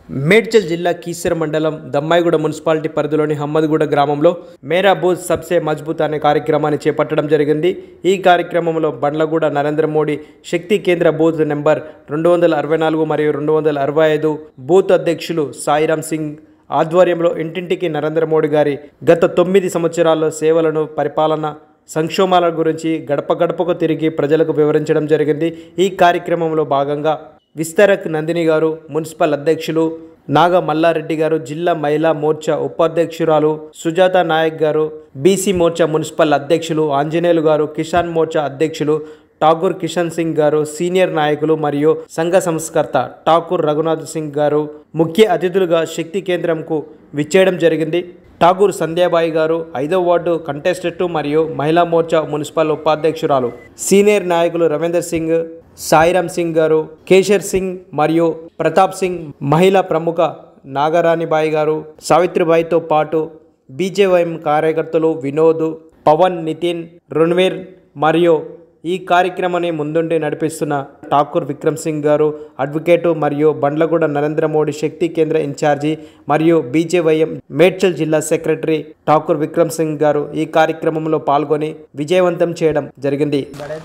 మేడ్చల్ జిల్లా కీసర మండలం దమ్మాయిగూడ మున్సిపాలిటీ పరిధిలోని హమ్మద్గూడ గ్రామంలో మేరా బూత్ సబ్సే మజ్బూత్ అనే కార్యక్రమాన్ని చేపట్టడం జరిగింది ఈ కార్యక్రమంలో బండ్లగూడ నరేంద్ర మోడీ శక్తి కేంద్ర బూత్ నెంబర్ రెండు వందల అరవై నాలుగు మరియు రెండు వందల అరవై ఐదు బూత్ అధ్యక్షులు సాయిరామ్ సింగ్ ఆధ్వర్యంలో ఇంటింటికి నరేంద్ర మోడీ గారి గత తొమ్మిది సంవత్సరాల సేవలను పరిపాలన సంక్షోభాల గురించి గడప గడపకు తిరిగి ప్రజలకు వివరించడం జరిగింది ఈ కార్యక్రమంలో భాగంగా విస్తరక్ నందిని గారు మున్సిపల్ అధ్యక్షులు నాగ మల్లారెడ్డి గారు జిల్లా మహిళా మోర్చా ఉపాధ్యక్షురాలు సుజాత నాయక్ గారు బీసీ మోర్చా మున్సిపల్ అధ్యక్షులు ఆంజనేయులు గారు కిసాన్ మోర్చా అధ్యక్షులు ఠాకూర్ కిషన్ సింగ్ గారు సీనియర్ నాయకులు మరియు సంఘ సంస్కర్త ఠాకూర్ రఘునాథ్ సింగ్ గారు ముఖ్య అతిథులుగా శక్తి కేంద్రంకు విచ్చేయడం జరిగింది ఠాగూర్ సంధ్యాబాయి గారు ఐదో వార్డు కంటెస్టెంట్ మరియు మహిళా మోర్చా మున్సిపల్ ఉపాధ్యక్షురాలు సీనియర్ నాయకులు రవీందర్ సింగ్ సాయిరామ్ సింగ్ గారు కేశర్ సింగ్ మరియు ప్రతాప్ సింగ్ మహిళా ప్రముఖ నాగరాణిబాయి గారు సావిత్రిబాయితో పాటు బీజేవైఎం కార్యకర్తలు వినోద్ పవన్ నితిన్ రణ్వీర్ మరియు ఈ కార్యక్రమాన్ని ముందుండి నడిపిస్తున్న ఠాకూర్ విక్రమ్ సింగ్ గారు అడ్వకేటు మరియు బండ్లగూడ నరేంద్ర మోడీ శక్తి కేంద్ర ఇన్ఛార్జి మరియు బీజేవైఎం మేడ్చల్ జిల్లా సెక్రటరీ ఠాకూర్ విక్రమ్ సింగ్ గారు ఈ కార్యక్రమంలో పాల్గొని విజయవంతం చేయడం జరిగింది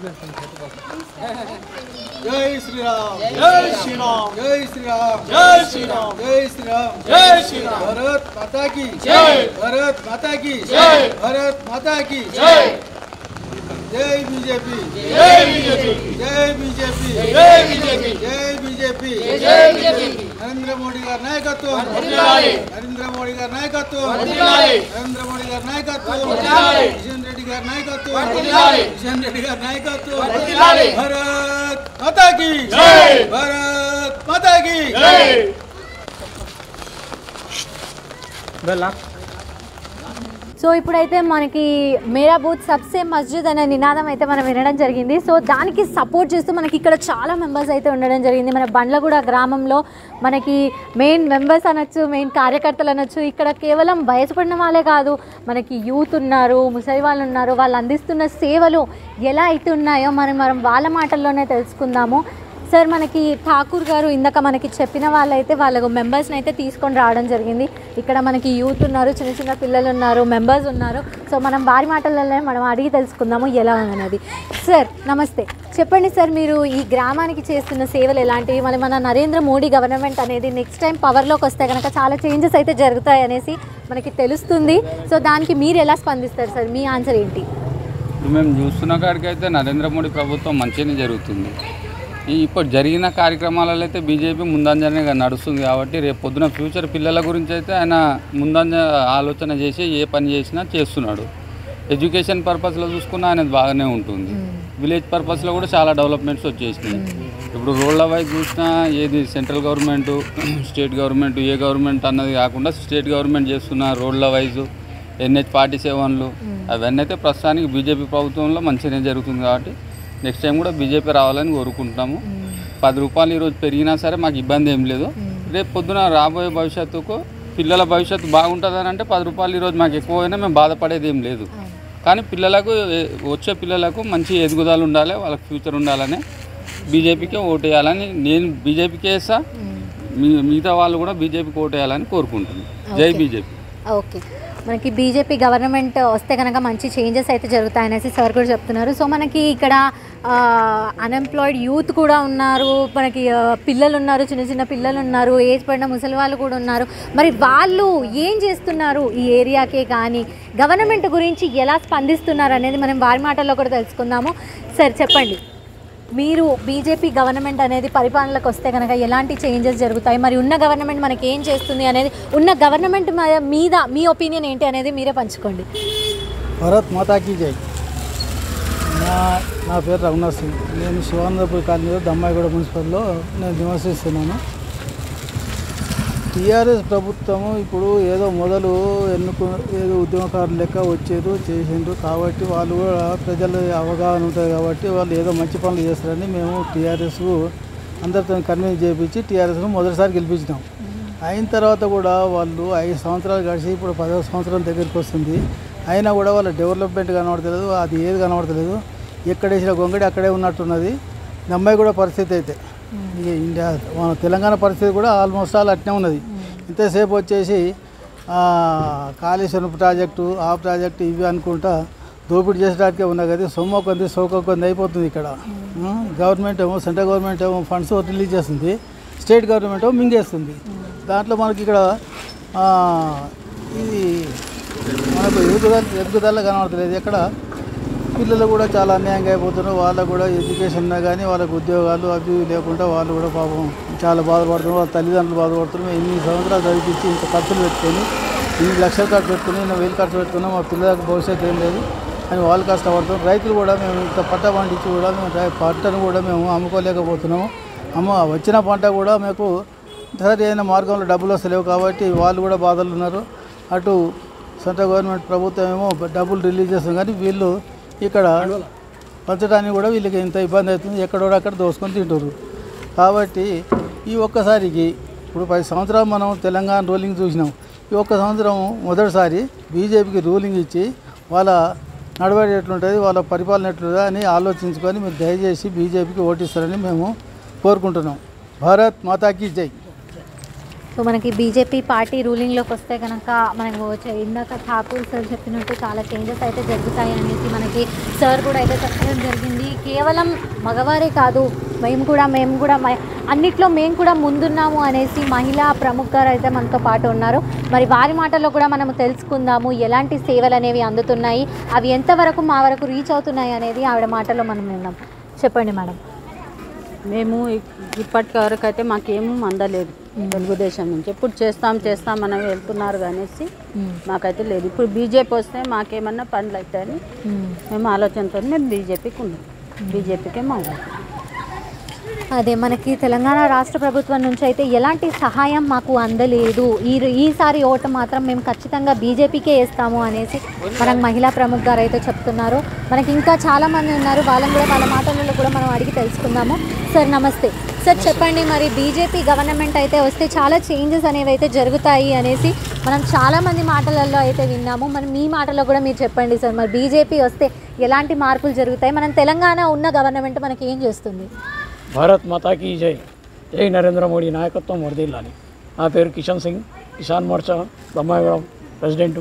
జై శ్రీరామ్ జై శ్రీరామ్ జై శ్రీరామ్ జై శ్రీరామ్ జై శ్రీరామ్ జై శ్రీరామ్ భరత్ మాతా की జై భరత్ మాతా की జై భరత్ మాతా की జై జై బీజేపీ జై బీజేపీ జై బీజేపీ జై బీజేపీ జై బీజేపీ జై బీజేపీ నరేంద్ర మోడీ గారి నాయకత్వం నరేంద్ర మోడీ గారి నాయకత్వం నరేంద్ర మోడీ గారి నాయకత్వం కిషన్ రెడ్డి గారి నాయకత్వం కిషన్ రెడ్డి గారి నాయకత్వం భరత్ మాతా की జై భరత్ మాతా की జై సో ఇప్పుడైతే మనకి మేరా బూత్ సబ్సే మస్జిద్ అనే నినాదం అయితే మనం వినడం జరిగింది సో దానికి సపోర్ట్ చేస్తూ మనకి ఇక్కడ చాలా మెంబర్స్ అయితే ఉండడం జరిగింది మన బండ్లగూడ గ్రామంలో మనకి మెయిన్ మెంబర్స్ అనొచ్చు మెయిన్ కార్యకర్తలు అనొచ్చు ఇక్కడ కేవలం వయసు పడిన వాళ్ళే కాదు మనకి యూత్ ఉన్నారు ముసలి వాళ్ళు ఉన్నారు వాళ్ళు అందిస్తున్న సేవలు ఎలా అయితే ఉన్నాయో మనం మనం వాళ్ళ మాటల్లోనే తెలుసుకుందాము సార్ మనకి ఠాకూర్ గారు ఇందాక మనకి చెప్పిన వాళ్ళైతే వాళ్ళ మెంబర్స్ని అయితే తీసుకొని రావడం జరిగింది ఇక్కడ మనకి యూత్ ఉన్నారు చిన్న చిన్న పిల్లలు ఉన్నారు మెంబర్స్ ఉన్నారు సో మనం వారి మాటలలోనే మనం అడిగి తెలుసుకుందాము ఎలా ఉందనేది సార్ నమస్తే చెప్పండి సార్ మీరు ఈ గ్రామానికి చేస్తున్న సేవలు ఎలాంటివి మళ్ళీ మన నరేంద్ర మోడీ గవర్నమెంట్ అనేది నెక్స్ట్ టైం పవర్లోకి వస్తే కనుక చాలా చేంజెస్ అయితే జరుగుతాయి అనేసి మనకి తెలుస్తుంది సో దానికి మీరు ఎలా స్పందిస్తారు సార్ మీ ఆన్సర్ ఏంటి ఇప్పుడు మేము చూస్తున్న కాడికి అయితే నరేంద్ర మోడీ ప్రభుత్వం మంచిగానే జరుగుతుంది ఈ ఇప్పుడు జరిగిన కార్యక్రమాలలో అయితే బీజేపీ ముందంజనే నడుస్తుంది కాబట్టి రేపు పొద్దున ఫ్యూచర్ పిల్లల గురించి అయితే ఆయన ముందంజ ఆలోచన చేసి ఏ పని చేసినా చేస్తున్నాడు ఎడ్యుకేషన్ పర్పస్లో చూసుకున్నా ఆయన బాగానే ఉంటుంది విలేజ్ పర్పస్లో కూడా చాలా డెవలప్మెంట్స్ వచ్చేసినాయి ఇప్పుడు రోడ్ల వైజ్ చూసినా ఏది సెంట్రల్ గవర్నమెంట్ స్టేట్ గవర్నమెంట్ ఏ గవర్నమెంట్ అన్నది కాకుండా స్టేట్ గవర్నమెంట్ చేస్తున్న రోడ్ల వైజు ఎన్హెచ్ ఫార్టీ సెవెన్లు అవన్నీ అయితే ప్రస్తుతానికి బీజేపీ ప్రభుత్వంలో మంచిగానే జరుగుతుంది కాబట్టి నెక్స్ట్ టైం కూడా బీజేపీ రావాలని కోరుకుంటున్నాము పది రూపాయలు ఈరోజు పెరిగినా సరే మాకు ఇబ్బంది ఏం లేదు రేపు పొద్దున రాబోయే భవిష్యత్తుకు పిల్లల భవిష్యత్తు బాగుంటుందని అంటే పది రూపాయలు ఈరోజు మాకు ఎక్కువైనా మేము బాధపడేది ఏం లేదు కానీ పిల్లలకు ఏ- వచ్చే పిల్లలకు మంచి ఎదుగుదల ఉండాలి వాళ్ళకి ఫ్యూచర్ ఉండాలని బీజేపీకే ఓటేయాలని నేను బీజేపీకే వేస్తా మీ మిగతా వాళ్ళు కూడా బీజేపీకి ఓటేయాలని కోరుకుంటున్నాను జై బీజేపీ ఓకే మనకి బీజేపీ గవర్నమెంట్ వస్తే కనుక మంచి చేంజెస్ అయితే జరుగుతాయనేసి సార్ కూడా చెప్తున్నారు సో మనకి ఇక్కడ అన్ఎంప్లాయిడ్ యూత్ కూడా ఉన్నారు మనకి ఆ, పిల్లలు ఉన్నారు చిన్న చిన్న పిల్లలు ఉన్నారు ఏజ్ పడిన ముసలి వాళ్ళు కూడా ఉన్నారు మరి వాళ్ళు ఏం చేస్తున్నారు ఈ ఏరియాకే కానీ గవర్నమెంట్ గురించి ఎలా స్పందిస్తున్నారు అనేది మనం వారి మాటల్లో కూడా తెలుసుకుందాము సార్ చెప్పండి మీరు బీజేపీ గవర్నమెంట్ అనేది పరిపాలనలోకి వస్తే కనుక ఎలాంటి చేంజెస్ జరుగుతాయి మరి ఉన్న గవర్నమెంట్ మనకి ఏం చేస్తుంది అనేది ఉన్న గవర్నమెంట్ మ- మీద మీ ఒపీనియన్ ఏంటి అనేది మీరే పంచుకోండి భరత్ మాతాకి జై నా నా పేరు రఘునాథ్ సింగ్ నేను శివానందపూర్ కాలనీలో దమ్మాయిగూడ మున్సిపల్లో నేను నివసిస్తున్నాను టీఆర్ఎస్ ప్రభుత్వము ఇప్పుడు ఏదో మొదలు ఎన్నుకు ఏదో ఉద్యమకారులు లెక్క వచ్చారు చేసిండ్రు కాబట్టి వాళ్ళు కూడా ప్రజల అవగాహన ఉంటుంది కాబట్టి వాళ్ళు ఏదో మంచి పనులు చేస్తారని మేము టీఆర్ఎస్ అందరితో కన్విన్స్ చేయించి టీఆర్ఎస్ను మొదటిసారి గెలిపించినాం అయిన తర్వాత కూడా వాళ్ళు ఐదు సంవత్సరాలు గడిచి ఇప్పుడు పదవ సంవత్సరం దగ్గరికి వస్తుంది అయినా కూడా వాళ్ళ డెవలప్మెంట్ కనబడతలేదు అది ఏది కనబడతలేదు ఎక్కడ వేసిన గొంగడి అక్కడే ఉన్నట్టున్నది నమ్మాయి కూడా పరిస్థితి అయితే ఈ ఇండియా మన తెలంగాణ పరిస్థితి కూడా ఆల్మోస్ట్ ఆల్ అట్నే ఉన్నది ఇంతసేపు వచ్చేసి ఆ, కాళేశ్వరం ప్రాజెక్టు ఆ ప్రాజెక్టు ఇవి అనుకుంటా దోపిడీ చేసేటానికే ఉన్నాయి కదా సొమ్ము కొంది సోక కొంది అయిపోతుంది ఇక్కడ ఉం, గవర్నమెంట్ ఏమో సెంట్రల్ గవర్నమెంట్ ఏమో ఫండ్స్ రిలీజ్ చేస్తుంది స్టేట్ గవర్నమెంట్ ఏమో మింగేస్తుంది దాంట్లో మనకి ఇక్కడ ఆ, ఇది మనకు ఎదుగుదల ఎదుగుదల కనబడతలేదు ఎక్కడ పిల్లలు కూడా చాలా అన్యాయంగా అయిపోతున్నారు వాళ్ళకు కూడా ఎడ్యుకేషన్ ఉన్నా కానీ వాళ్ళకు ఉద్యోగాలు అవి ఇవి లేకుండా వాళ్ళు కూడా పాపం చాలా బాధపడుతున్నారు వాళ్ళ తల్లిదండ్రులు బాధపడుతున్నారు మేము ఇన్ని సంవత్సరాలు చదివించి ఇంత ఖర్చులు పెట్టుకొని ఇన్ని లక్షలు ఖర్చు పెట్టుకుని ఇన్ని వేలు ఖర్చు పెట్టుకున్నాం మా పిల్లలకు భవిష్యత్తు ఏం లేదు అని వాళ్ళు కష్టపడుతున్నారు రైతులు కూడా మేము ఇంత పంట పండించి కూడా మేము రై- పంటను కూడా మేము అమ్ముకోలేకపోతున్నాము అమ్మ వచ్చిన పంట కూడా మాకు సరి అయిన మార్గంలో డబ్బులు వస్తలేవు కాబట్టి వాళ్ళు కూడా బాధలు ఉన్నారు అటు సెంట్రల్ గవర్నమెంట్ ప్రభుత్వం ఏమో డబ్బులు రిలీజ్ చేస్తుంది కానీ వీళ్ళు ఇక్కడ పంచడానికి కూడా వీళ్ళకి ఇంత ఇబ్బంది అవుతుంది ఎక్కడో అక్కడ దోసుకొని తింటారు కాబట్టి ఈ ఒక్కసారికి ఇప్పుడు పది సంవత్సరాలు మనం తెలంగాణ రూలింగ్ చూసినాం ఈ ఒక్క సంవత్సరం మొదటిసారి బీజేపీకి రూలింగ్ ఇచ్చి వాళ్ళ నడవడి ఎట్లుంటుంది వాళ్ళ పరిపాలన ఎట్లుంటుంది అని ఆలోచించుకొని మీరు దయచేసి బీజేపీకి ఓటిస్తారని మేము కోరుకుంటున్నాం భారత్ మాతాకి జై సో మనకి బీజేపీ పార్టీ రూలింగ్లోకి వస్తే కనుక మనకు వచ్చే- ఇందాక ఠాకూర్ సార్ చెప్పినట్టు చాలా చేంజెస్ అయితే జరుగుతాయి అనేసి మనకి సార్ కూడా అయితే చెప్పడం జరిగింది కేవలం మగవారే కాదు మేము కూడా మేము కూడా మ- అన్నిట్లో మేము కూడా ముందున్నాము అనేసి మహిళా ప్రముఖ గారు అయితే మనతో పాటు ఉన్నారు మరి వారి మాటల్లో కూడా మనం తెలుసుకుందాము ఎలాంటి సేవలు అనేవి అందుతున్నాయి అవి ఎంతవరకు మా వరకు రీచ్ అవుతున్నాయి అనేది ఆవిడ మాటల్లో మనం విన్నాం చెప్పండి మేడం మేము ఇ- ఇప్పటి వరకు అయితే మాకేమూ అందలేదు తెలుగుదేశం నుంచి ఎప్పుడు చేస్తాం చేస్తాం అని వెళ్తున్నారు అనేసి మాకైతే లేదు ఇప్పుడు బీజేపీ వస్తే మాకేమన్నా పనులు అవుతాయని మేము ఆలోచనతో మేము బీజేపీకి ఉన్నాం బీజేపీకే మా ఓటు. అదే మనకి తెలంగాణ రాష్ట్ర ప్రభుత్వం నుంచి అయితే ఎలాంటి సహాయం మాకు అందలేదు ఈ ఈసారి ఓటు మాత్రం మేము ఖచ్చితంగా బీజేపీకే వేస్తాము అనేసి మనకు మహిళా ప్రముఖ గారు అయితే చెప్తున్నారు మనకి ఇంకా చాలా మంది ఉన్నారు వాళ్ళని కూడా వాళ్ళ మాటలలో కూడా మనం అడిగి తెలుసుకుందాము సార్ నమస్తే సార్ చెప్పండి మరి బీజేపీ గవర్నమెంట్ అయితే వస్తే చాలా చేంజెస్ అనేవి అయితే జరుగుతాయి అనేసి మనం చాలా మంది మాటలలో అయితే విన్నాము మరి మీ మాటలో కూడా మీరు చెప్పండి సార్ మరి బీజేపీ వస్తే ఎలాంటి మార్పులు జరుగుతాయి మనం తెలంగాణ ఉన్న గవర్నమెంట్ మనకి ఏం చేస్తుంది భారత్ మాతాకి జై జై నరేంద్ర మోడీ నాయకత్వం వర్దిల్లాలి నా పేరు కిషన్ సింగ్ కిసాన్ మోర్చా బొమ్మాయిగూడెం ప్రెసిడెంట్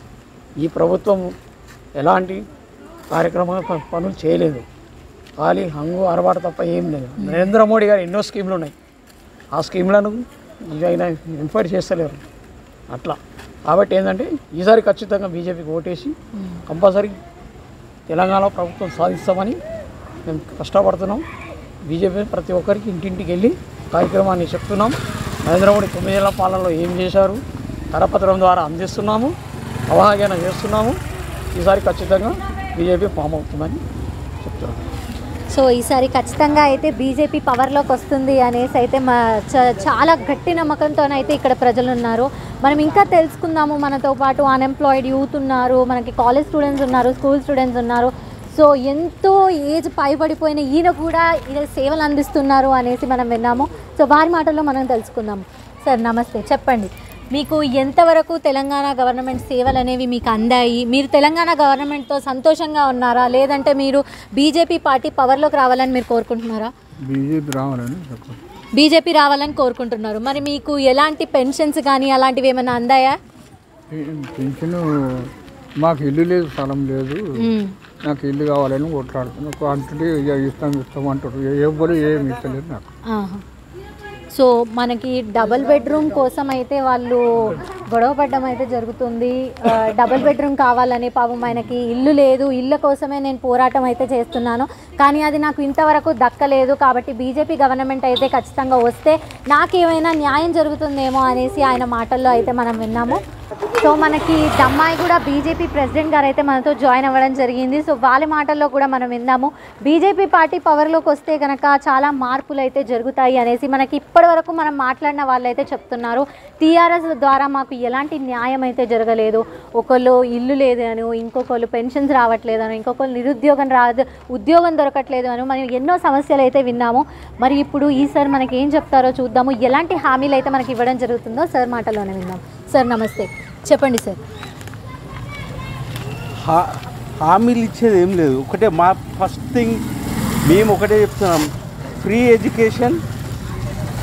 ఈ ప్రభుత్వం ఎలాంటి కార్యక్రమాలు ప- పనులు చేయలేదు ఖాళీ హంగు అరబాటు తప్ప ఏం లేదు నరేంద్ర మోడీ గారు ఎన్నో స్కీములు ఉన్నాయి ఆ స్కీములను ఆయన ఇంపైర్ చేస్తలేరు అట్లా కాబట్టి ఏంటంటే ఈసారి ఖచ్చితంగా బీజేపీకి ఓటేసి కంపల్సరీ తెలంగాణ ప్రభుత్వం సాధిస్తామని మేము కష్టపడుతున్నాం బీజేపీ ప్రతి ఒక్కరికి ఇంటింటికి వెళ్ళి కార్యక్రమాన్ని చెప్తున్నాం నరేంద్ర మోడీ తొమ్మిదేళ్ల పాలనలో ఏం చేశారు కరపత్రం ద్వారా అందిస్తున్నాము అవగాహన చేస్తున్నాము ఈసారి ఖచ్చితంగా బీజేపీ ఫామ్ అవుతుందని చెప్తున్నాము సో ఈసారి ఖచ్చితంగా అయితే బీజేపీ పవర్లోకి వస్తుంది అనేసి అయితే మా చ- చాలా గట్టి నమ్మకంతోనైతే ఇక్కడ ప్రజలు ఉన్నారు మనం ఇంకా తెలుసుకుందాము మనతో పాటు అన్ఎంప్లాయిడ్ యూత్ ఉన్నారు మనకి కాలేజ్ స్టూడెంట్స్ ఉన్నారు స్కూల్ స్టూడెంట్స్ ఉన్నారు సో ఎంతో ఏజ్ పైబడిపోయిన ఈయన కూడా ఈయన సేవలు అందిస్తున్నారు అనేసి మనం విన్నాము సో వారి మాటల్లో మనం తెలుసుకుందాము సార్ నమస్తే చెప్పండి మీకు ఎంతవరకు తెలంగాణ గవర్నమెంట్ సేవలు అనేవి మీకు అందాయి మీరు తెలంగాణ గవర్నమెంట్తో సంతోషంగా ఉన్నారా లేదంటే మీరు బీజేపీ పార్టీ పవర్లోకి రావాలని మీరు కోరుకుంటున్నారా బీజేపీ రావాలని చెప్పండి బీజేపీ రావాలని కోరుకుంటున్నారు మరి మీకు ఎలాంటి పెన్షన్స్ కానీ అలాంటివి ఏమైనా అందాయా పెన్షన్ మాకు ఇల్లు లేదు స్థలం లేదు మ్మ్. నాకు ఇల్లు కావాలని కొట్లాడుతున్నాను క్వాంటిటీ ఇక ఇస్తాం ఇస్తాం అంటారు ఎవ్వరు ఏమి ఇస్తలేదు నాకు ఆహా. సో మనకి డబుల్ బెడ్రూమ్ కోసం అయితే వాళ్ళు గొడవ పడడం అయితే జరుగుతుంది ఆ, డబుల్ బెడ్రూమ్ కావాలని పాపం ఆయనకి ఇల్లు లేదు ఇళ్ళ కోసమే నేను పోరాటం అయితే చేస్తున్నాను కానీ అది నాకు ఇంతవరకు దక్కలేదు కాబట్టి బీజేపీ గవర్నమెంట్ అయితే ఖచ్చితంగా వస్తే నాకేమైనా న్యాయం జరుగుతుందేమో అనేసి ఆయన మాటల్లో అయితే మనం విన్నాము సో మనకి దమ్మాయి కూడా బీజేపీ ప్రెసిడెంట్ గారు అయితే మనతో జాయిన్ అవ్వడం జరిగింది సో వాళ్ళ మాటల్లో కూడా మనం విన్నాము బీజేపీ పార్టీ పవర్లోకి వస్తే కనుక చాలా మార్పులు అయితే జరుగుతాయి అనేసి మనకి ఇప్పటి వరకు మనం మాట్లాడిన వాళ్ళు అయితే చెప్తున్నారు టీఆర్ఎస్ ద్వారా మాకు ఎలాంటి న్యాయం అయితే జరగలేదు ఒకళ్ళు ఇల్లు లేదు అని ఇంకొకళ్ళు పెన్షన్స్ రావట్లేదు అని ఇంకొకళ్ళు నిరుద్యోగం రాదు ఉద్యోగం దొరకట్లేదు అని మనం ఎన్నో సమస్యలు అయితే విన్నాము మరి ఇప్పుడు ఈసారి మనకి ఏం చెప్తారో చూద్దాము ఎలాంటి హామీలు అయితే మనకి ఇవ్వడం జరుగుతుందో సార్ మాటలోనే విన్నాం సార్ నమస్తే చెప్పండి సార్ హా- హామీలు ఇచ్చేది ఏం లేదు ఒకటే మా ఫస్ట్ థింగ్ మేము ఒకటే చెప్తున్నాం ఫ్రీ ఎడ్యుకేషన్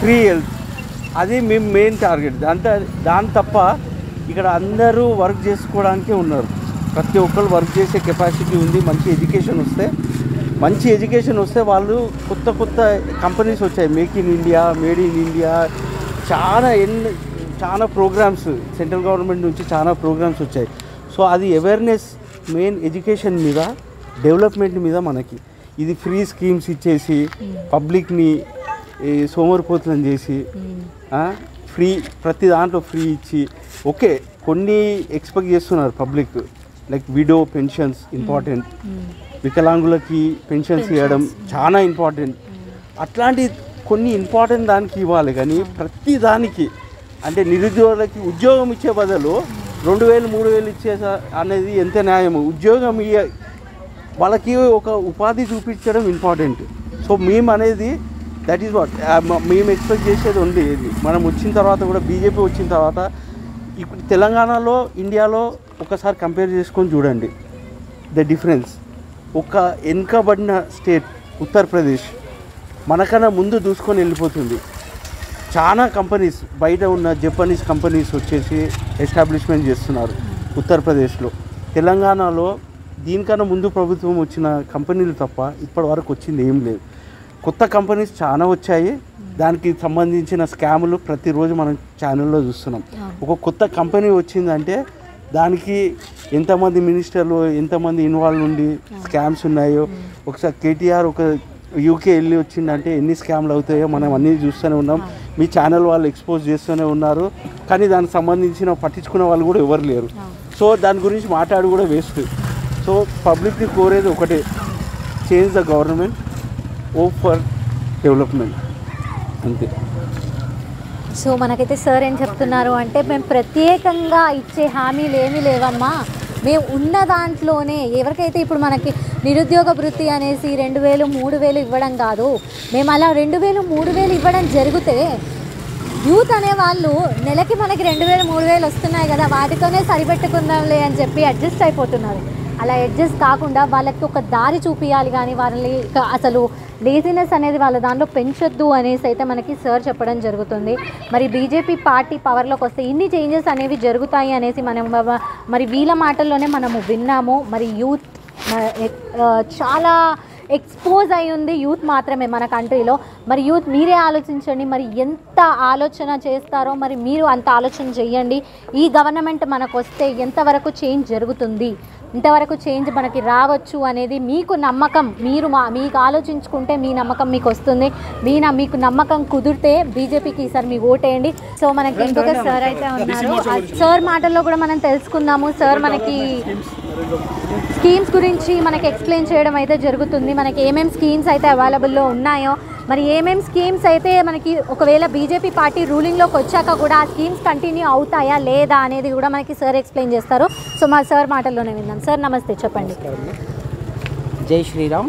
ఫ్రీ హెల్త్ అది మేము మెయిన్ టార్గెట్ దాంతో దాని తప్ప ఇక్కడ అందరూ వర్క్ చేసుకోవడానికే ఉన్నారు ప్రతి ఒక్కరు వర్క్ చేసే కెపాసిటీ ఉంది మంచి ఎడ్యుకేషన్ వస్తే మంచి ఎడ్యుకేషన్ వస్తే వాళ్ళు కొత్త కొత్త కంపెనీస్ వచ్చాయి make in India made in India చాలా ఎన్ని చాలా ప్రోగ్రామ్స్ సెంట్రల్ గవర్నమెంట్ నుంచి చాలా ప్రోగ్రామ్స్ వచ్చాయి సో అది అవేర్నెస్ మెయిన్ ఎడ్యుకేషన్ మీద డెవలప్మెంట్ మీద మనకి ఇది ఫ్రీ స్కీమ్స్ ఇచ్చేసి పబ్లిక్ని ఈ సోమరిపోతులను చేసి ఆ, ఫ్రీ ప్రతి దాంట్లో ఫ్రీ ఇచ్చి ఓకే కొన్ని ఎక్స్పెక్ట్ చేస్తున్నారు public like widow pensions important వికలాంగులకి పెన్షన్స్ ఇవ్వడం చాలా ఇంపార్టెంట్ అట్లాంటి కొన్ని ఇంపార్టెంట్ దానికి ఇవ్వాలి కానీ ప్రతి దానికి అంటే నిరుద్యోగులకి ఉద్యోగం ఇచ్చే బదులు రెండు వేలు మూడు వేలు ఇచ్చే స- అనేది ఎంత న్యాయము ఉద్యోగం ఇయ్య వాళ్ళకి ఒక ఉపాధి చూపించడం ఇంపార్టెంట్ సో మేము అనేది దట్ ఈస్ వాట్ మేము ఎక్స్పెక్ట్ చేసేది ఉంది ఇది మనం వచ్చిన తర్వాత కూడా బీజేపీ వచ్చిన తర్వాత ఇప్పుడు తెలంగాణలో ఇండియాలో ఒకసారి కంపేర్ చేసుకొని చూడండి ద డిఫరెన్స్ ఒక వెనుకబడిన స్టేట్ ఉత్తరప్రదేశ్ మనకన్నా ముందు దూసుకొని వెళ్ళిపోతుంది చాలా కంపెనీస్ బయట ఉన్న జపనీస్ కంపెనీస్ వచ్చేసి ఎస్టాబ్లిష్మెంట్ చేస్తున్నారు ఉత్తరప్రదేశ్లో తెలంగాణలో దీనికన్నా ముందు ప్రభుత్వం వచ్చిన కంపెనీలు తప్ప ఇప్పటి వరకు వచ్చింది ఏం లేదు కొత్త కంపెనీస్ చాలా వచ్చాయి దానికి సంబంధించిన స్కాములు ప్రతిరోజు మనం ఛానల్లో చూస్తున్నాం ఒక కొత్త కంపెనీ వచ్చిందంటే దానికి ఎంతమంది మినిస్టర్లు ఎంతమంది ఇన్వాల్వ్ ఉండి స్కామ్స్ ఉన్నాయో ఒకసారి కేటీఆర్ ఒక యూకే వెళ్ళి వచ్చిందంటే ఎన్ని స్కామ్లు అవుతాయో మనం అన్నీ చూస్తూనే ఉన్నాం మీ ఛానల్ వాళ్ళు ఎక్స్పోజ్ చేస్తూనే ఉన్నారు కానీ దానికి సంబంధించిన పట్టించుకునే వాళ్ళు కూడా ఎవరు లేరు సో దాని గురించి మాట్లాడి కూడా వేస్ట్ సో పబ్లిక్ని కోరేది ఒకటే చేంజ్ ద గవర్నమెంట్ ఓ ఫర్ డెవలప్మెంట్ అంతే సో మనకైతే సార్ ఏం చెప్తున్నారు అంటే మేము ప్రత్యేకంగా ఇచ్చే హామీలు ఏమీ లేవమ్మా మేము ఉన్న దాంట్లోనే ఎవరికైతే ఇప్పుడు మనకి నిరుద్యోగ వృత్తి అనేసి రెండు వేలు మూడు వేలు ఇవ్వడం కాదు మేము అలా రెండు వేలు మూడు వేలు ఇవ్వడం జరిగితే యూత్ అనే వాళ్ళు నెలకి మనకి రెండు వేలు మూడు వేలు వస్తున్నాయి కదా వాటితోనే సరిపెట్టుకుందాంలే అని చెప్పి అడ్జస్ట్ అయిపోతున్నారు అలా అడ్జస్ట్ కాకుండా వాళ్ళకి ఒక దారి చూపించాలి కానీ వాళ్ళని ఇక అసలు లేజినెస్ అనేది వాళ్ళ దాంట్లో పెంచొద్దు అనేసి అయితే మనకి సార్ చెప్పడం జరుగుతుంది మరి బీజేపీ పార్టీ పవర్లోకి వస్తే ఇన్ని చేంజెస్ అనేవి జరుగుతాయి అనేసి మనం వ- మరి వీళ్ళ మాటల్లోనే మనము విన్నాము మరి యూత్ మ- ఎ- ఆ, చాలా ఎక్స్పోజ్ అయి ఉంది యూత్ మాత్రమే మన కంట్రీలో మరి యూత్ మీరే ఆలోచించండి మరి ఎంత ఆలోచన చేస్తారో మరి మీరు అంత ఆలోచన చేయండి ఈ గవర్నమెంట్ మనకు వస్తే ఎంతవరకు చేంజ్ జరుగుతుంది ఇంతవరకు చేంజ్ మనకి రావచ్చు అనేది మీకు నమ్మకం మీరు మా మీకు ఆలోచించుకుంటే మీ నమ్మకం మీకు వస్తుంది మీ న- మీకు నమ్మకం కుదిరితే బీజేపీకి ఈసారి మీ ఓటేయండి సో మనకి ఇంకొక సార్ అయితే ఉన్నారు ఆ సార్ మాటల్లో కూడా మనం తెలుసుకుందాము సార్ మనకి స్కీమ్స్ గురించి మనకి ఎక్స్ప్లెయిన్ చేయడం అయితే జరుగుతుంది మనకి ఏమేమి స్కీమ్స్ అయితే అవైలబుల్లో ఉన్నాయో మరి ఏమేమి స్కీమ్స్ అయితే మనకి ఒకవేళ బీజేపీ పార్టీ రూలింగ్లోకి వచ్చాక కూడా ఆ స్కీమ్స్ కంటిన్యూ అవుతాయా లేదా అనేది కూడా మనకి సార్ ఎక్స్ప్లెయిన్ చేస్తారు సో మా సార్ మాటల్లోనే విందాం సార్ నమస్తే చెప్పండి జై శ్రీరామ్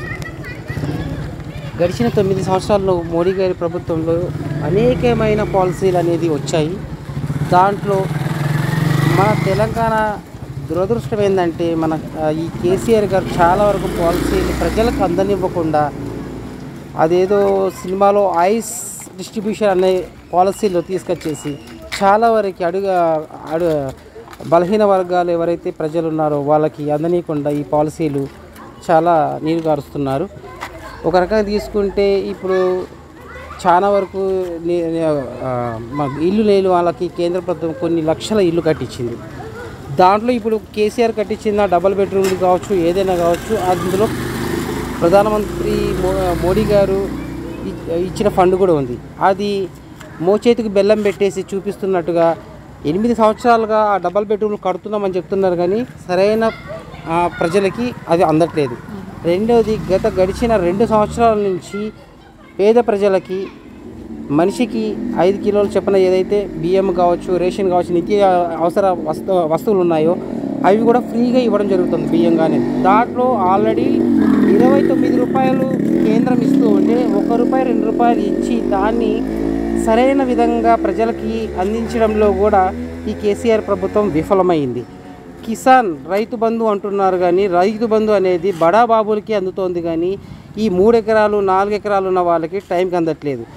గడిచిన తొమ్మిది సంవత్సరాల్లో మోడీ గారి ప్రభుత్వంలో అనేకమైన పాలసీలు అనేది వచ్చాయి దాంట్లో మన తెలంగాణ దురదృష్టం ఏంటంటే మన ఆ, ఈ కేసీఆర్ గారు చాలా వరకు పాలసీలు ప్రజలకు అందనివ్వకుండా అదేదో సినిమాలో ఐస్ డిస్ట్రిబ్యూషన్ అనే పాలసీలో తీసుకొచ్చేసి చాలా వరకు అడుగు అడు బలహీన వర్గాలు ఎవరైతే ప్రజలు ఉన్నారో వాళ్ళకి అందనీయకుండా ఈ పాలసీలు చాలా నీరు గారుస్తున్నారు ఒక రకంగా తీసుకుంటే ఇప్పుడు చాలా వరకు నే- నే- ఆ, మా ఇల్లు లేని వాళ్ళకి కేంద్ర ప్రభుత్వం కొన్ని లక్షల ఇల్లు కట్టించింది దాంట్లో ఇప్పుడు కేసీఆర్ కట్టించిన డబల్ బెడ్రూమ్లు కావచ్చు ఏదైనా కావచ్చు అందులో ప్రధానమంత్రి మో మోడీ గారు ఇ- ఇచ్చిన ఫండ్ కూడా ఉంది అది మోచేతికి బెల్లం పెట్టేసి చూపిస్తున్నట్టుగా ఎనిమిది సంవత్సరాలుగా ఆ డబల్ బెడ్రూమ్లు కడుతున్నామని చెప్తున్నారు కానీ సరైన ఆ, ప్రజలకి అది అందట్లేదు రెండవది గత గడిచిన రెండు సంవత్సరాల నుంచి పేద ప్రజలకి మనిషికి ఐదు కిలోలు చెప్పిన ఏదైతే బియ్యం కావచ్చు రేషన్ కావచ్చు నిత్య అవసర వస్తు వస్తువులు ఉన్నాయో అవి కూడా ఫ్రీగా ఇవ్వడం జరుగుతుంది బియ్యం కానీ దాంట్లో ఆల్రెడీ ఇరవై తొమ్మిది రూపాయలు కేంద్రం ఇస్తూ ఉంటే ఒక రూపాయి రెండు రూపాయలు ఇచ్చి దాన్ని సరైన విధంగా ప్రజలకి అందించడంలో కూడా ఈ కేసీఆర్ ప్రభుత్వం విఫలమైంది కిసాన్ రైతు బంధు అంటున్నారు కానీ రైతు బంధు అనేది బడా బాబులకి అందుతోంది కానీ ఈ మూడు ఎకరాలు నాలుగు ఎకరాలు ఉన్న వాళ్ళకి టైంకి అందట్లేదు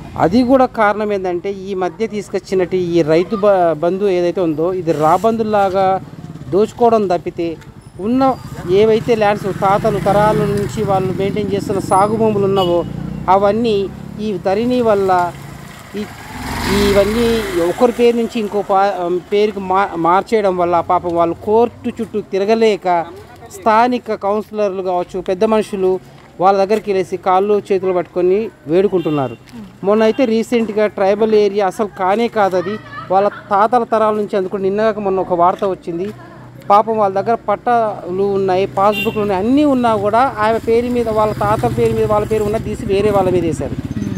అది కూడా కారణం ఏంటంటే ఈ మధ్య తీసుకొచ్చినట్టు ఈ రైతు బ బంధు ఏదైతే ఉందో ఇది రాబందులాగా దోచుకోవడం తప్పితే ఉన్న ఏవైతే ల్యాండ్స్ తాతలు తరాల నుంచి వాళ్ళు మెయింటైన్ చేస్తున్న సాగు భూములు ఉన్నావో అవన్నీ ఈ ధరణి వల్ల ఈ ఇవన్నీ ఒకరి పేరు నుంచి ఇంకో పా పేరుకి మా మార్చేయడం వల్ల పాపం వాళ్ళు కోర్టు చుట్టూ తిరగలేక స్థానిక కౌన్సిలర్లు కావచ్చు పెద్ద మనుషులు వాళ్ళ దగ్గరికి వెళ్ళేసి కాళ్ళు చేతులు పట్టుకొని వేడుకుంటున్నారు మొన్న అయితే రీసెంట్గా ట్రైబల్ ఏరియా అసలు కానే కాదు అది వాళ్ళ తాతల తరాల నుంచి అందుకు నిన్నగాక మొన్న ఒక వార్త వచ్చింది పాపం వాళ్ళ దగ్గర పట్టాలు ఉన్నాయి పాస్బుక్లు ఉన్నాయి అన్నీ ఉన్నా కూడా ఆయన పేరు మీద వాళ్ళ తాత పేరు మీద వాళ్ళ పేరు ఉన్న తీసి వేరే వాళ్ళ మీద వేశారు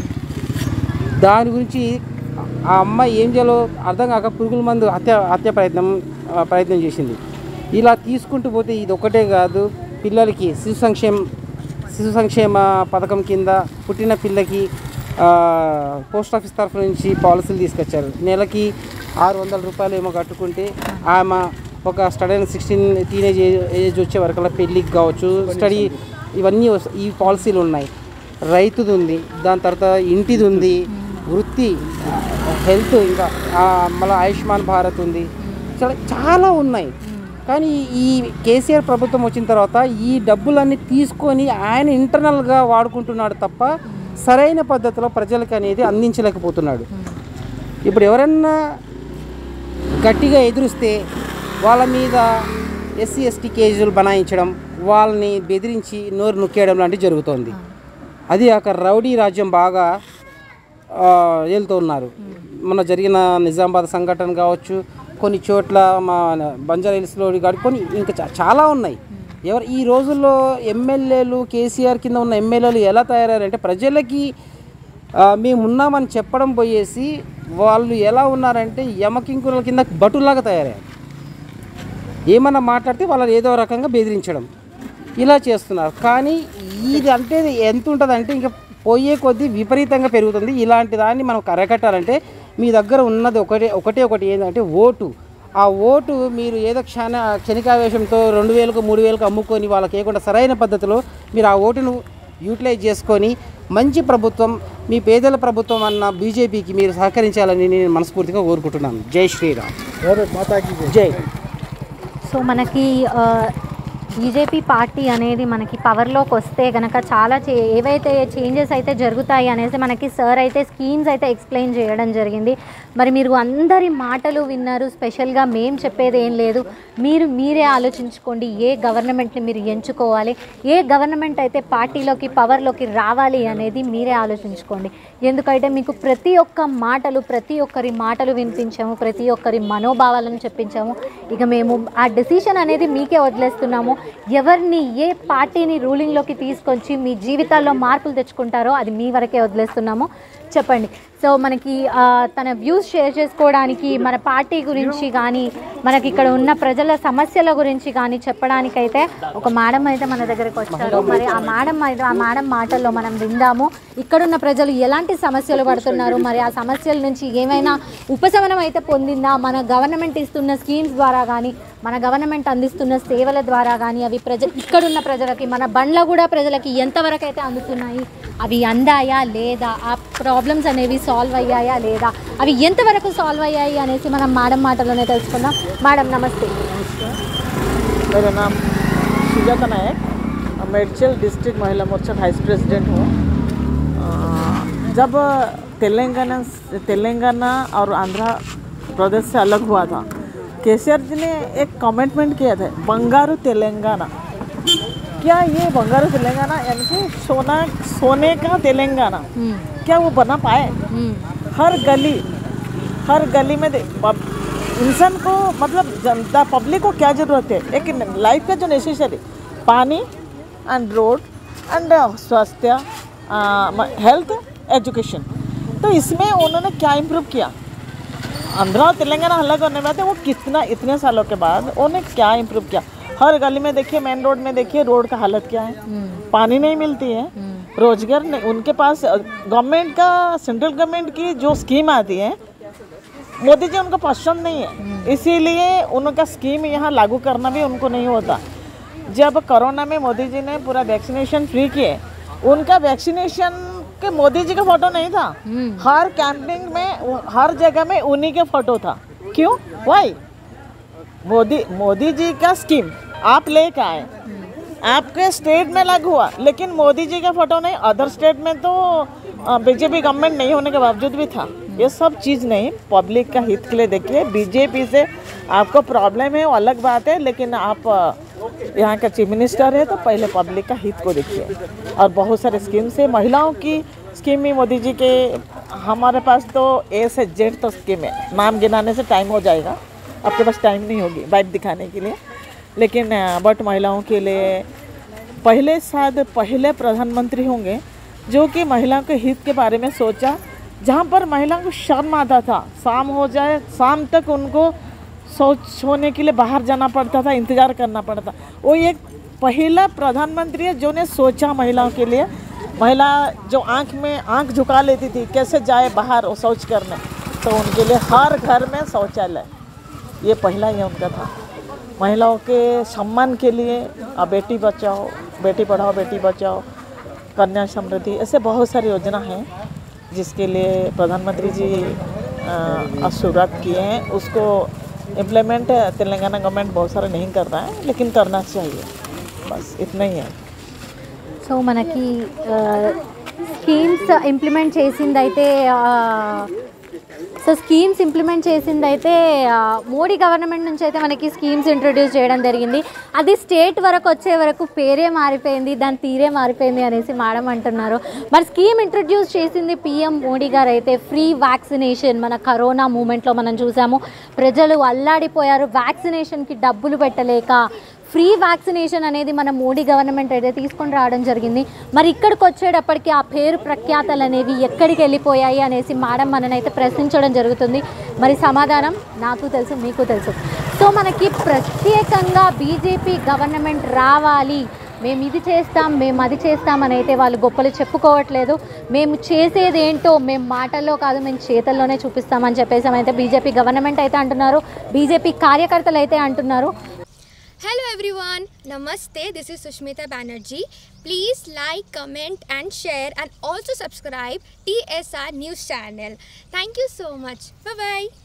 దాని గురించి ఆ అమ్మాయి ఏం చేయాలో అర్థం కాక పురుగుల మందు హత్య హత్య ప్రయత్నం ఆ, ప్రయత్నం చేసింది ఇలా తీసుకుంటూ పోతే ఇది ఒకటే కాదు పిల్లలకి శిశు సంక్షేమ శిశు సంక్షేమ పథకం కింద పుట్టిన పిల్లకి ఆ, పోస్ట్ ఆఫీస్ తరఫు నుంచి పాలసీలు తీసుకొచ్చారు నెలకి ఆరు వందల రూపాయలు ఏమో కట్టుకుంటే ఆమె ఒక స్టడీ సిక్స్టీన్ టీనేజ్ ఏజ్ వచ్చే వరకల్లా పెళ్ళికి కావచ్చు స్టడీ ఇవన్నీ వస్- ఈ పాలసీలు ఉన్నాయి రైతుది ఉంది దాని తర్వాత ఇంటిది ఉంది వృత్తి హెల్త్ ఇంకా ఆ, మళ్ళీ ఆయుష్మాన్ భారత్ ఉంది చాలా చాలా ఉన్నాయి కానీ ఈ కేసీఆర్ ప్రభుత్వం వచ్చిన తర్వాత ఈ డబ్బులన్నీ తీసుకొని ఆయన ఇంటర్నల్గా వాడుకుంటున్నాడు తప్ప సరైన పద్ధతిలో ప్రజలకు అనేది అందించలేకపోతున్నాడు ఇప్పుడు ఎవరన్నా గట్టిగా ఎదురిస్తే వాళ్ళ మీద ఎస్సీ ఎస్టీ కేసులు బనాయించడం వాళ్ళని బెదిరించి నోరు నొక్కేయడం లాంటివి జరుగుతోంది అది కాక రౌడీ రాజ్యం బాగా ఆ, వెళ్తూ ఉన్నారు మొన్న జరిగిన నిజామాబాద్ సంఘటన కావచ్చు కొన్ని చోట్ల మా బంజారా హిల్స్లో కానీ కొన్ని ఇంకా చా- చాలా ఉన్నాయి ఎవరు ఈ రోజుల్లో ఎమ్మెల్యేలు కేసీఆర్ కింద ఉన్న ఎమ్మెల్యేలు ఎలా తయారయ్యారంటే ప్రజలకి ఆ, మేము ఉన్నామని చెప్పడం పోయేసి వాళ్ళు ఎలా ఉన్నారంటే యమకింకుల కింద బటులాగా తయారయ్యారు ఏమన్నా మాట్లాడితే వాళ్ళని ఏదో రకంగా బెదిరించడం ఇలా చేస్తున్నారు కానీ ఇది అంటే ఎంత ఉంటుంది అంటే ఇంకా పోయే కొద్దీ విపరీతంగా పెరుగుతుంది ఇలాంటి దాన్ని మనం కరకట్టాలంటే మీ దగ్గర ఉన్నది ఒకటే ఒకటే ఒకటి ఏంటంటే ఓటు ఆ ఓటు మీరు ఏదో క్షణ క్షణికావేశంతో రెండు వేలకు మూడు వేలకు అమ్ముకొని వాళ్ళకి వేయకుండా సరైన పద్ధతిలో మీరు ఆ ఓటును యూటిలైజ్ చేసుకొని మంచి ప్రభుత్వం మీ పేదల ప్రభుత్వం అన్న బీజేపీకి మీరు సహకరించాలని నేను మనస్ఫూర్తిగా కోరుకుంటున్నాను జై శ్రీరామ్ జై సో మనకి బీజేపీ పార్టీ అనేది మనకి పవర్లోకి వస్తే కనుక చాలా చే ఏవైతే చేంజెస్ అయితే జరుగుతాయి అనేసి మనకి సార్ అయితే స్కీమ్స్ అయితే ఎక్స్ప్లెయిన్ చేయడం జరిగింది మరి మీరు అందరి మాటలు విన్నారు స్పెషల్గా మేము చెప్పేది ఏం లేదు మీరు మీరే ఆలోచించుకోండి ఏ గవర్నమెంట్ని మీరు ఎంచుకోవాలి ఏ గవర్నమెంట్ అయితే పార్టీలోకి పవర్లోకి రావాలి అనేది మీరే ఆలోచించుకోండి ఎందుకంటే మీకు ప్రతి ఒక్క మాటలు ప్రతి ఒక్కరి మాటలు వినిపించాము ప్రతి ఒక్కరి మనోభావాలను చెప్పించాము ఇక మేము ఆ డెసిషన్ అనేది మీకే వదిలేస్తున్నాము ఎవరిని ఏ పార్టీని రూలింగ్లోకి తీసుకొచ్చి మీ జీవితాల్లో మార్పులు తెచ్చుకుంటారో అది మీ వరకే వదిలేస్తున్నాము చెప్పండి సో మనకి ఆ, తన వ్యూస్ షేర్ చేసుకోవడానికి మన పార్టీ గురించి కానీ మనకి ఇక్కడ ఉన్న ప్రజల సమస్యల గురించి కానీ చెప్పడానికైతే ఒక మేడం అయితే మన దగ్గరకు వచ్చారు మరి ఆ మేడం అయితే ఆ మేడం మాటల్లో మనం విందాము ఇక్కడున్న ప్రజలు ఎలాంటి సమస్యలు పడుతున్నారు మరి ఆ సమస్యల నుంచి ఏమైనా ఉపశమనం అయితే పొందిందా మన గవర్నమెంట్ ఇస్తున్న స్కీమ్స్ ద్వారా కానీ మన గవర్నమెంట్ అందిస్తున్న సేవల ద్వారా కానీ అవి ప్రజ ఇక్కడున్న ప్రజలకి మన బండ్ల కూడా ప్రజలకి ఎంతవరకు అయితే అందుతున్నాయి అవి అందాయా లేదా ఆ ప్రాబ్లమ్స్ అనేవి సాల్వ్ అయ్యాయా లేదా అవి ఎంతవరకు సాల్వ్ అయ్యాయి అనేసి మనం మేడం మాటలోనే తెలుసుకుందాం మేడం నమస్తే मेरा नाम सुजाता नायक मैं एडचल डिस्ट्रिक्ट महिला मोर्चा वाइस प्रेसिडेंट हूँ अ, जब तेलंगाना तेलंगाना और आंध्र प्रदेश से अलग हुआ था केसीआर जी ने एक कमिटमेंट किया था बंगारू तेलंगाना क्या ये बंगारू तेलंगाना यानी कि सोना सोने का तेलंगाना क्या वो बना पाए हर गली हर गली में दे- पब- इंसान को मतलब जनता पब्लिक को क्या ज़रूरत है एक लाइफ का जो नेसेसरी पानी एंड रोड एंड स्वास्थ्य हेल्थ एजुकेशन तो इसमें उन्होंने क्या इम्प्रूव किया आंध्रा और तेलंगाना अलग होने में थे वो कितना इतने सालों के बाद उन्होंने क्या इम्प्रूव किया हर गली में देखिए मेन रोड में देखिए रोड का हालत क्या है पानी नहीं मिलती है रोजगार नहीं उनके पास गवर्नमेंट का सेंट्रल गवर्नमेंट की जो स्कीम आती है मोदी जी उनको पसंद नहीं है इसीलिए उनका स्कीम यहाँ लागू करना भी उनको नहीं होता जब कोरोना में मोदी जी ने पूरा वैक्सीनेशन फ्री किए उनका वैक्सीनेशन के मोदी जी का फोटो नहीं था हर कैंपिंग में उ- हर जगह में उन्हीं के फोटो था क्यों वाई मोदी मोदी जी का स्कीम आप लेके आए आपके स्टेट में लागू हुआ लेकिन मोदी जी का फोटो नहीं अदर स्टेट में तो बीजेपी गवर्नमेंट नहीं होने के बावजूद भी था ये सब चीज़ नहीं पब्लिक का हित के लिए देखिए बीजेपी से आपको प्रॉब्लम है वो अलग बात है लेकिन आप अ, यहाँ का चीफ मिनिस्टर है तो पहले पब्लिक का हित को देखिए और बहुत सारे स्कीम्स है महिलाओं की स्कीम भी मोदी जी के हमारे पास तो ए से जेड तो स्कीम है नाम गिनाने से टाइम हो जाएगा आपके पास टाइम नहीं होगी वाइफ दिखाने के लिए लेकिन अ, बट महिलाओं के लिए पहले शायद पहले प्रधानमंत्री होंगे जो कि महिलाओं के हित के बारे में सोचा जहाँ पर महिलाओं को शर्म आता था शाम हो जाए शाम तक उनको सोच सोने के लिए बाहर जाना पड़ता था इंतज़ार करना पड़ता वो एक पहला प्रधानमंत्री है जो ने सोचा महिलाओं के लिए महिला जो आंख में आंख झुका लेती थी कैसे जाए बाहर वो शौच करने तो उनके लिए हर घर में शौचालय ये पहला ही उनका था महिलाओं के सम्मान के लिए अब बेटी बचाओ बेटी पढ़ाओ बेटी बचाओ कन्या समृद्धि ऐसे बहुत सारी योजना हैं जिसके लिए प्रधानमंत्री जी अ, शुरुआत किए हैं उसको इम्प्लीमेंट तेलंगाना गवर्नमेंट बहुत सारा नहीं कर रहा है लेकिन करना चाहिए बस इतना ही है సో మనకి స్కీమ్స్ ఇంప్లిమెంట్ చేసింది అయితే సో స్కీమ్స్ ఇంప్లిమెంట్ చేసింది అయితే ఆ, మోడీ గవర్నమెంట్ నుంచి అయితే మనకి స్కీమ్స్ ఇంట్రొడ్యూస్ చేయడం జరిగింది అది స్టేట్ వరకు వచ్చే వరకు పేరే మారిపోయింది దాని తీరే మారిపోయింది అనేసి మేడం అంటున్నారు మరి స్కీమ్ ఇంట్రొడ్యూస్ చేసింది పిఎం మోడీ గారు అయితే ఫ్రీ వ్యాక్సినేషన్ మన కరోనా మూమెంట్లో మనం చూసాము ప్రజలు అల్లాడిపోయారు వ్యాక్సినేషన్కి డబ్బులు పెట్టలేక ఫ్రీ వ్యాక్సినేషన్ అనేది మన మోడీ గవర్నమెంట్ అయితే తీసుకొని రావడం జరిగింది మరి ఇక్కడికి వచ్చేటప్పటికి ఆ పేరు ప్రఖ్యాతలు అనేవి ఎక్కడికి వెళ్ళిపోయాయి అనేసి మేడం మననైతే ప్రశ్నించడం జరుగుతుంది మరి సమాధానం నాకు తెలుసు మీకు తెలుసు సో మనకి ప్రత్యేకంగా బీజేపీ గవర్నమెంట్ రావాలి మేము ఇది చేస్తాం మేము అది చేస్తాం అని అయితే వాళ్ళు గొప్పలు చెప్పుకోవట్లేదు మేము చేసేది ఏంటో మేము మాటల్లో కాదు మేము చేతల్లోనే చూపిస్తామని చెప్పేసి అయితే బీజేపీ గవర్నమెంట్ అయితే అంటున్నారు బీజేపీ కార్యకర్తలు అయితే అంటున్నారు Hello everyone, Namaste. This is Sushmita Banerjee. Please like, comment, and share, and also subscribe TSR News channel. Thank you so much. Bye bye.